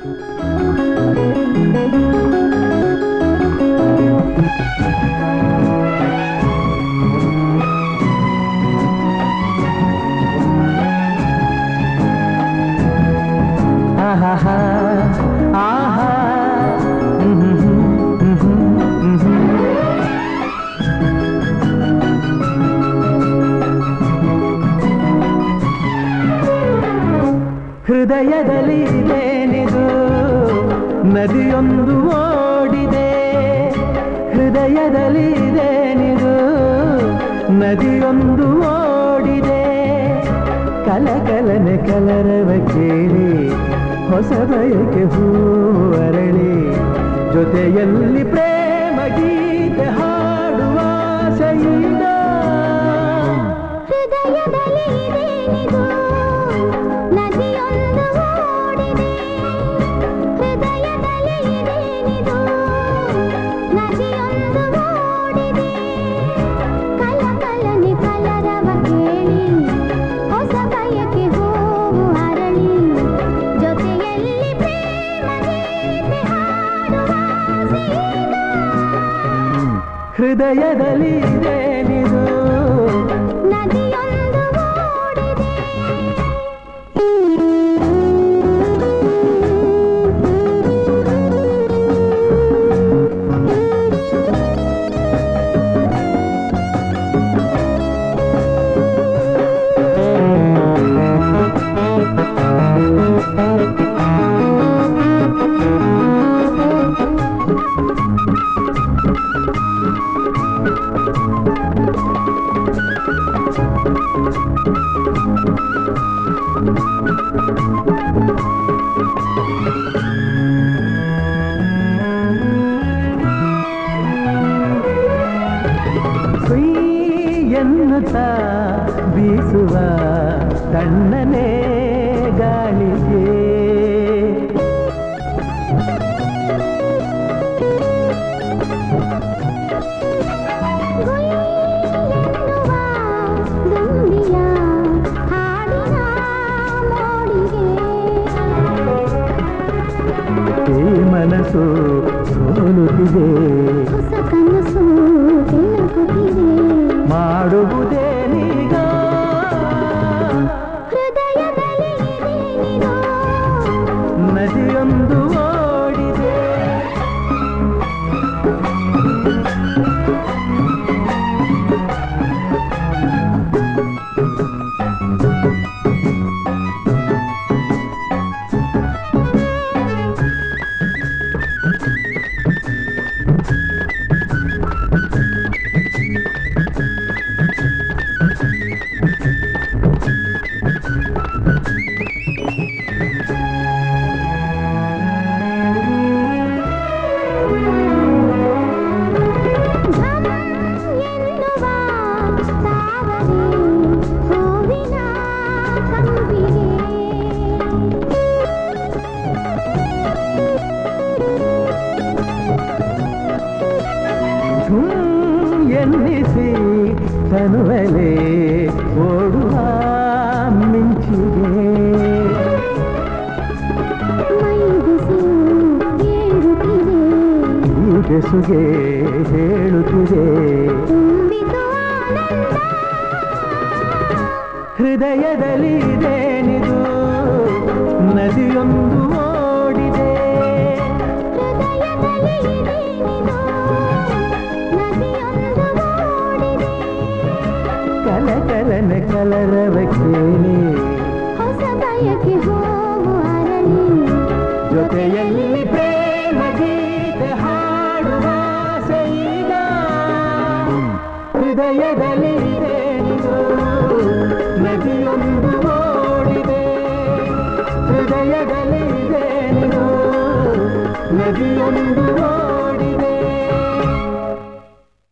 ಆಹಾಹಾ, ಆಹಾ. ಹ್ಮ್ ಹ್ಮ್ ಹ್ಮ್ ಹ್ಮ್ ಹ್ಮ್ ಹ್ಮ್. ಹೃದಯದಲ್ಲಿ ಇದೇನಿದು ನದಿಯೊಂದು ಓಡಿದೆ ಹೃದಯದಲ್ಲಿ ಇದೇನಿದು ನದಿಯೊಂದು ಓಡಿದೆ ಕಲಕಲನೆ ಕಲರವ ಕೇಳಿ ಹೊಸ ಬಯಕೆ ಹೂ ಅರಳಿ ಜೊತೆಯಲ್ಲಿ ಪ್ರೇಮ ಗೀತೆ ಹಾಡುವ ಸೈದ ಹೃದಯದಲ್ಲಿ ಇದೇನಿದು ನದಿಯೊಂದು ಓಡಿದೆ ಹೃದಯದಲ್ಲಿ ಇದೇನಿದು ನದಿಯೊಂದು ಓಡಿದೆ ಕಲಕಲನೆ ಕಲರವ ಕೇಳಿ ಹೊಸ ಬಯಕೆ ಹೂವು ಅರಳಿ ಜೊತೆಯಲ್ಲಿ ಪ್ರೇಮ ಗೀತೆ ಹಾಡುವ ಆಸೆಯಿದು. ಹೃದಯದಲ್ಲಿ ಇದೇನಿದು ನದಿಯೊಂದು ಓಡಿದೆ ಸುಯ್ ಎನ್ನುತ್ತಾ ಬೀಸುವ ತಣ್ಣನೆ ಗಾಳಿಗೆ ಗುಯ್ಯೆನ್ನುವ ದುಂಬಿಯ ಹಾಡಿನ ಮೋಡಿಗೆ ಈ ಮನಸ್ಸು ಸೋಲುತ್ತಿದೆ ಹೊಸ ಕನಸು ಬೆಳಗುತ್ತಿದೆ ಮಾಡುವುದೇನೀಗ ಹೃದಯದಲ್ಲಿ ಇದೇನಿದು ನದಿಯೊಂದು ಓಡಿದೆ ಘಮ್ ಎನ್ನುವ ತಾವರೆ ಹೂವಿನ ಕಂಪಿಗೆ ಹ್ಮ್ ಎನ್ನಿಸಿ ತನುವಲೆ ಓಡುವ ಮಿಂಚಿಗೆ ಮೈ ಬಿಸಿ ಏರುತ್ತಿದೆ ಈ ಬೆಸುಗೆ ಹೇಳುತ್ತಿದೆ ತುಂಬಿತು ಆನಂದ ಹೃದಯದಲ್ಲಿ ಇದೇನಿದು ನದಿಯೊಂದು ಓಡಿದೆ ಹೃದಯದಲ್ಲಿ ಇದೇನಿದು ನದಿಯೊಂದು ಓಡಿದೆ ಕಲಕಲನ ಕಲರವ ಕೇಳಿ ಹೊಸ ಬಯಕೆ ಹೂವು ಅರಳಿ ಜೊತೆಯಲ್ಲಿ ಪ್ರೇಮ ಗೀತೆ ಹಾಡುವ ಸೈದ ಹೃದಯದಲ್ಲಿ ಇದೇನಿದು ನದಿಯೊಂದು ಓಡಿದೆ ಹೃದಯದಲ್ಲಿ ಇದೇನಿದು ನದಿಯೊಂದು